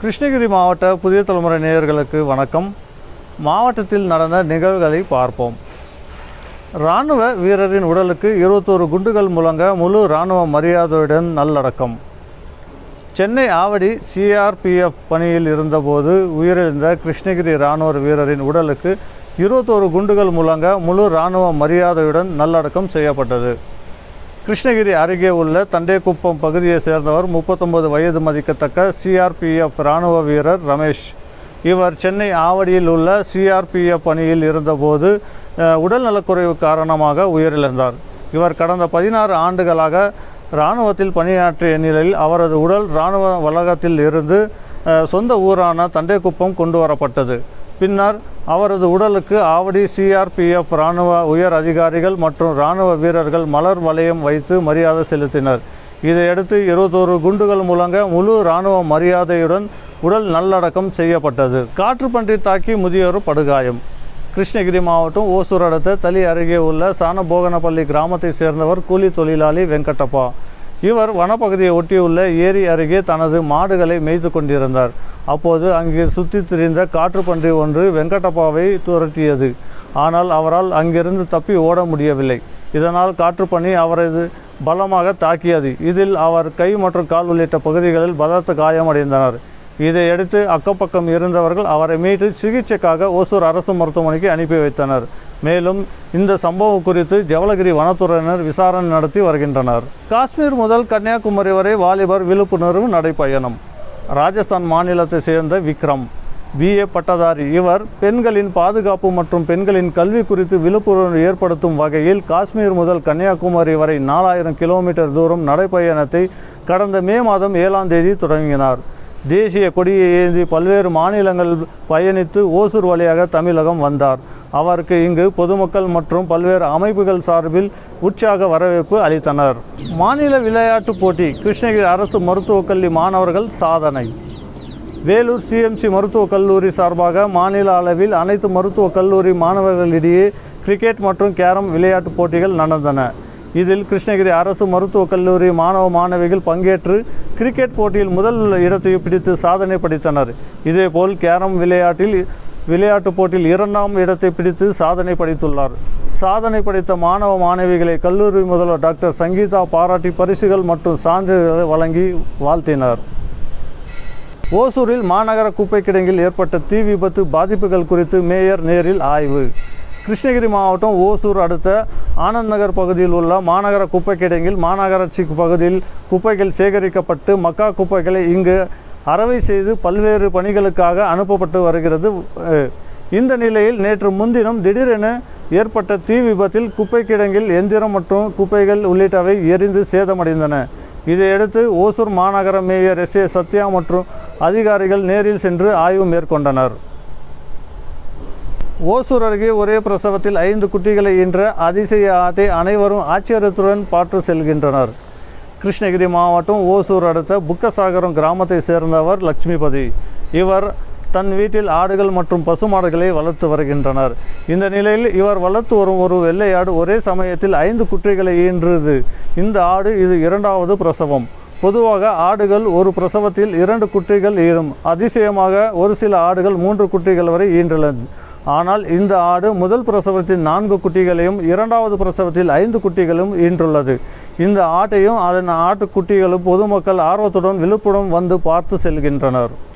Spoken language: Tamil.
கிருஷ்ணகிரி மாவட்ட புதிய தலைமுறை நேயர்களுக்கு வணக்கம் மாவட்டத்தில் நடந்த நிகழ்வுகளை பார்ப்போம் இராணுவ வீரரின் உடலுக்கு இருபத்தோரு குண்டுகள் முழங்க முழு இராணுவ மரியாதையுடன் நல்லடக்கம் சென்னை ஆவடி சிஆர்பிஎஃப் பணியில் இருந்தபோது உயிரிழந்த கிருஷ்ணகிரி இராணுவ வீரரின் உடலுக்கு இருபத்தோரு குண்டுகள் முழங்க முழு இராணுவ மரியாதையுடன் நல்லடக்கம் செய்யப்பட்டது கிருஷ்ணகிரி அருகே உள்ள தண்டேக்குப்பம் பகுதியை சேர்ந்தவர் முப்பத்தொன்பது வயது மதிக்கத்தக்க சிஆர்பிஎஃப் இராணுவ வீரர் ரமேஷ் இவர் சென்னை ஆவடியில் உள்ள சிஆர்பிஎஃப் பணியில் இருந்தபோது அஹ், உடல் நலக்குறைவு காரணமாக உயிரிழந்தார் இவர் கடந்த பதினாறு ஆண்டுகளாக இராணுவத்தில் பணியாற்றிய நிலையில் அவரது உடல் இராணுவ வளாகத்தில் இருந்து அஹ், சொந்த ஊரான தண்டேக்குப்பம் கொண்டு வரப்பட்டது பின்னர் அவரது உடலுக்கு ஆவடி சிஆர்பிஎஃப் இராணுவ உயர் அதிகாரிகள் மற்றும் இராணுவ வீரர்கள் மலர் வளையம் வைத்து மரியாதை செலுத்தினர் இதையடுத்து இருபத்தோரு குண்டுகள் முழங்க முழு இராணுவ மரியாதையுடன் உடல் நல்லடக்கம் செய்யப்பட்டது காற்றுப்பன்றி தாக்கி முதியோர் படுகாயம் கிருஷ்ணகிரி மாவட்டம் ஓசூர் அடுத்த தளி அருகே உள்ள சானபோகனப்பள்ளி கிராமத்தை சேர்ந்தவர் கூலி தொழிலாளி வெங்கடப்பா இவர் வனப்பகுதியை ஒட்டியுள்ள ஏரி அருகே தனது மாடுகளை மேய்த்து கொண்டிருந்தார் அப்போது அங்கே சுற்றித் திரிந்த காற்றுப்பன்றி ஒன்று வெங்கடப்பாவை துரத்தியது ஆனால் அவரால் அங்கிருந்து தப்பி ஓட முடியவில்லை இதனால் காற்றுப்பன்றி அவரது பலமாக தாக்கியது இதில் அவர் கை மற்றும் கால் உள்ளிட்ட பகுதிகளில் பலத்த காயமடைந்தனர் இதையடுத்து அக்கப்பக்கம் இருந்தவர்கள் அவரை மீட்டு சிகிச்சைக்காக ஓசூர் அரசு மருத்துவமனைக்கு அனுப்பி வைத்தனர் மேலும் இந்த சம்பவம் குறித்து ஜவலகிரி வனத்துறையினர் விசாரணை நடத்தி வருகின்றனர் காஷ்மீர் முதல் கன்னியாகுமரி வரை வாலிபர் விழிப்புணர்வு நடைப்பயணம் ராஜஸ்தான் மாநிலத்தை சேர்ந்த விக்ரம் பிஏ பட்டதாரி இவர் பெண்களின் பாதுகாப்பு மற்றும் பெண்களின் கல்வி குறித்து விழிப்புணர்வு ஏற்படுத்தும் வகையில் காஷ்மீர் முதல் கன்னியாகுமரி வரை நாலாயிரம் கிலோமீட்டர் தூரம் நடைப்பயணத்தை கடந்த மே மாதம் ஏழாம் தேதி தொடங்கினார் தேசிய கொடியை ஏந்தி பல்வேறு மாநிலங்கள் பயணித்து ஓசூர் வழியாக தமிழகம் வந்தார் அவருக்கு இங்கு பொதுமக்கள் மற்றும் பல்வேறு அமைப்புகள் சார்பில் உற்சாக வரவேற்பு அளித்தனர் மாநில விளையாட்டுப் போட்டி கிருஷ்ணகிரி அரசு மருத்துவக் கல்வி மாணவர்கள் சாதனை வேலூர் சிஎம்சி மருத்துவக் கல்லூரி சார்பாக மாநில அளவில் அனைத்து மருத்துவக் கல்லூரி மாணவர்களிடையே கிரிக்கெட் மற்றும் கேரம் விளையாட்டுப் போட்டிகள் நடந்தன இதில் கிருஷ்ணகிரி அரசு மருத்துவக் கல்லூரி மாணவ மாணவிகள் பங்கேற்று கிரிக்கெட் போட்டியில் முதல் இடத்தை பிடித்து சாதனை படைத்தனர் இதேபோல் கேரம் விளையாட்டில் விளையாட்டுப் போட்டியில் இரண்டாம் இடத்தை பிடித்து சாதனை படைத்துள்ளார் சாதனை படைத்த மாணவ மாணவிகளை கல்லூரி முதல்வர் டாக்டர் சங்கீதா பாராட்டி பரிசுகள் மற்றும் சான்றிதழ்களை வழங்கி வாழ்த்தினார் ஓசூரில் மாநகர குப்பை கிடங்கில் ஏற்பட்ட தீ விபத்து பாதிப்புகள் குறித்து மேயர் நேரில் ஆய்வு கிருஷ்ணகிரி மாவட்டம் ஓசூர் அடுத்த ஆனந்த் நகர் பகுதியில் உள்ள மாநகர குப்பை கிடங்கில் மாநகராட்சி பகுதியில் குப்பைகள் சேகரிக்கப்பட்டு மக்கா குப்பைகளை இங்கு அரவை செய்து பல்வேறு பணிகளுக்காக அனுப்பப்பட்டு வருகிறது அஹ், இந்த நிலையில் நேற்று முன்தினம் திடீரென ஏற்பட்ட தீ விபத்தில் குப்பை கிடங்கில் எந்திரம் மற்றும் குப்பைகள் உள்ளிட்டவை எரிந்து சேதமடைந்தன இதையடுத்து ஓசூர் மாநகர மேயர் எஸ் ஏ சத்யா மற்றும் அதிகாரிகள் நேரில் சென்று ஆய்வு மேற்கொண்டனர் ஓசூர் அருகே ஒரே பிரசவத்தில் ஐந்து குட்டிகளை ஈன்ற அதிசய ஆட்டை அனைவரும் ஆச்சரியத்துடன் பார்த்து செல்கின்றனர் கிருஷ்ணகிரி மாவட்டம் ஓசூர் அடுத்த புக்கசாகரம் கிராமத்தை சேர்ந்தவர் லட்சுமிபதி இவர் தன் வீட்டில் ஆடுகள் மற்றும் பசுமாடுகளை வளர்த்து வருகின்றனர் இந்த நிலையில் இவர் வளர்த்து வரும் ஒரு வெள்ளையாடு ஒரே சமயத்தில் ஐந்து குட்டிகளை ஈன்றது இந்த ஆடு இது இரண்டாவது பிரசவம் பொதுவாக ஆடுகள் ஒரு பிரசவத்தில் இரண்டு குட்டிகள் ஈடும் அதிசயமாக ஒரு சில ஆடுகள் மூன்று குட்டிகள் வரை ஈன்றுள்ளது ஆனால் இந்த ஆடு முதல் பிரசவத்தில் நான்கு குட்டிகளையும் இரண்டாவது பிரசவத்தில் ஐந்து குட்டிகளும் ஈன்றுள்ளது இந்த ஆட்டையும் அதன் ஆட்டுக்குட்டிகளும் பொதுமக்கள் ஆர்வத்துடன் விழுப்புடன் வந்து பார்த்து செல்கின்றனர்